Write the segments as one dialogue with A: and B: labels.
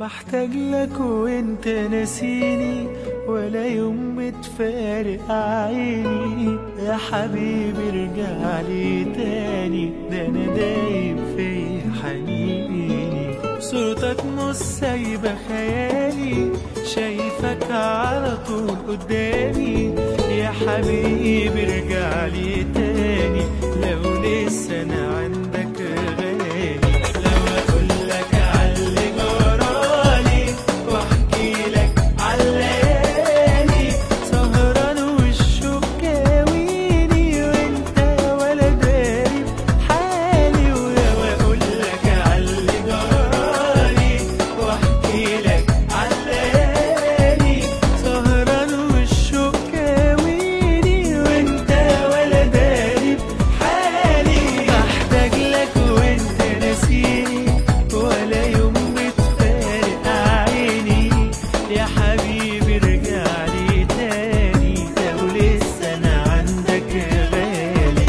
A: محتاج لك وانت ناسيني ولا يوم بتفارق عيني يا حبيبي ارجع لي تاني ده انا دايب في حنيني صورتك مش سايبة خيالي شايفك على طول قدامي يا حبيبي ارجع لي تاني لو لسه انا عندك غالي لو اقول لك عاللي جرالي واحكي لك عالليالي سهران والشوق كاويني وانت ولا داري بحالي ولو اقول لك عاللي جرالي واحكي لك عالليالي سهران والشوق كاويني وانت ولا داري بحالي بحتاج لك وانت ناسيني ولا يوم بتفارق عيني يا حبيبي ارجع لي تاني لو لسه انا عندك غالي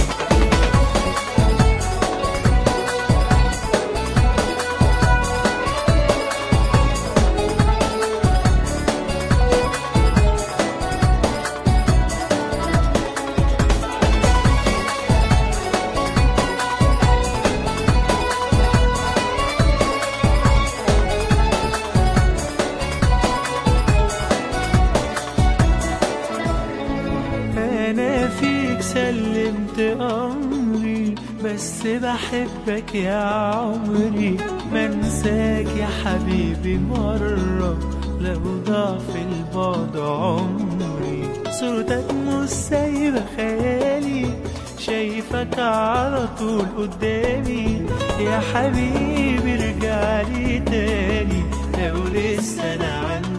A: انا فيك سلمت امري بس بحبك يا عمري منساك يا حبيبي مرة لو ضاف البعد عمري صورتك مش سايبة خيالي شايفك على طول قدامي يا حبيبي ارجع لي تاني لو لسه انا عندي